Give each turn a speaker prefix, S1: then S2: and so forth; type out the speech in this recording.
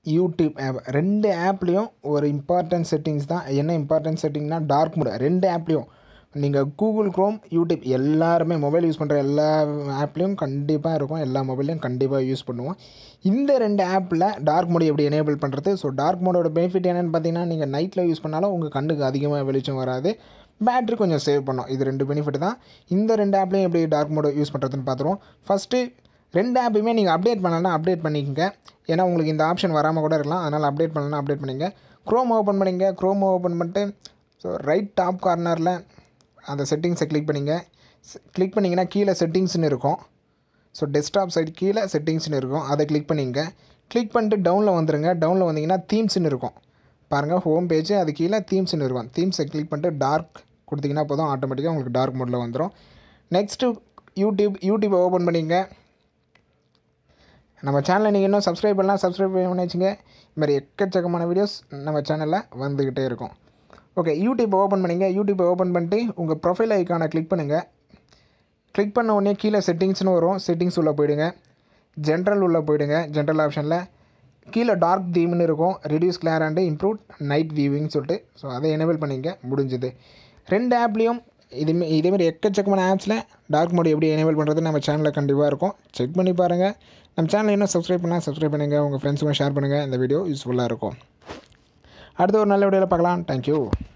S1: YouTube app ரெண்டு ஆப்லேயும் ஒரு important settings தான் என்ன இம்பார்ட்டன்ட் செட்டிங்னா டார்க் மோடு ரெண்டு ஆப்லேயும் நீங்கள் கூகுள் க்ரோம் யூடியூப் எல்லாருமே மொபைல் யூஸ் பண்ணுற எல்லா ஆப்லேயும் கண்டிப்பாக இருக்கும் எல்லா மொபைல்லையும் கண்டிப்பாக யூஸ் பண்ணுவோம் இந்த ரெண்டு ஆப்பில் டார்க் மோடு எப்படி எனேபிள் பண்ணுறது ஸோ டார்க் மோடோட பெனிஃபிட் என்னென்னு பார்த்தீங்கன்னா நீங்கள் நைட்டில் யூஸ் பண்ணாலும் உங்கள் கண்ணுக்கு அதிகமாக வெளிச்சம் வராது பேட்ரி கொஞ்சம் சேவ் பண்ணும் இது ரெண்டு பெனிஃபிட் தான் இந்த ரெண்டு ஆப்லேயும் எப்படி டார்க் மோடு யூஸ் பண்ணுறதுன்னு பார்த்துருவோம் ஃபஸ்ட்டு ரெண்டு ஆப்பையுமே நீங்கள் அப்டேட் பண்ணலன்னா அப்டேட் பண்ணிக்கங்க ஏன்னா உங்களுக்கு இந்த ஆப்ஷன் வராமல் கூட இருக்கலாம் அதனால் அப்டேட் பண்ணலன்னா அப்டேட் பண்ணிங்க க்ரோம் ஓப்பன் பண்ணிங்க க்ரோம் ஓப்பன் பண்ணிட்டு ஸோ ரைட் டாப் கார்னரில் அந்த செட்டிங்ஸை கிளிக் பண்ணிங்க கிளிக் பண்ணிங்கன்னா கீழே செட்டிங்ஸ்னு இருக்கும் ஸோ டெஸ்க்டாப் சைடு கீழே செட்டிங்ஸ்னு இருக்கும் அதை கிளிக் பண்ணிங்க கிளிக் பண்ணிட்டு டவுனில் வந்துடுங்க டவுனில் வந்தீங்கன்னா தீம்ஸ்னு இருக்கும் பாருங்கள் ஹோம் பேஜ் அது கீழே தீம்ஸ்னு இருக்கும் தீம்ஸை கிளிக் பண்ணிட்டு டார்க் கொடுத்தீங்கன்னா போதும் ஆட்டோமேட்டிக்காக உங்களுக்கு டார்க் மோடில் வந்துடும் நெக்ஸ்ட்டு யூடியூப் யூடியூப்பை ஓப்பன் பண்ணிங்க நம்ம சேனலை நீங்கள் இன்னும் சப்ஸ்கிரைப் பண்ணலாம் சப்ஸ்கிரைப் பண்ணி வச்சுங்க இது மாதிரி எக்கச்சக்கமான வீடியோஸ் நம்ம சேனலில் வந்துக்கிட்டே இருக்கும் ஓகே யூடியூப் ஓப்பன் பண்ணிங்க யூடியூப்பை ஓப்பன் பண்ணிட்டு உங்கள் ப்ரொஃபைல் ஐக்கானை கிளிக் பண்ணுங்கள் கிளிக் பண்ண உடனே கீழே செட்டிங்ஸ்னு வரும் செட்டிங்ஸ் உள்ளே போயிடுங்க ஜென்ரல் உள்ளே போயிடுங்க ஜென்ரல் ஆப்ஷனில் கீழே டார்க் தீம்னு இருக்கும் reduce glare and improve night viewing சொல்லிட்டு ஸோ அதை எனேபிள் பண்ணிங்க முடிஞ்சுது ரெண்டு ஆப்லேயும் இதுமே இதேமாதிரி எக்கச்சக்கமான ஆப்ஸில் டார்க் மோட் எப்படி எனேபிள் பண்ணுறது நம்ம சேனலில் கண்டிப்பாக இருக்கும் செக் பண்ணி பாருங்கள் நம்ம சேனலை இன்னும் சப்ஸ்கிரைப் பண்ணால் சப்ஸ்கிரைப் பண்ணுங்கள் உங்கள் ஃப்ரெண்ட்ஸுக்கும் ஷேர் பண்ணுங்கள் இந்த வீடியோ யூஸ்ஃபுல்லாக இருக்கும் அடுத்த ஒரு நல்ல வீடியோவில் பார்க்கலாம் தேங்க்யூ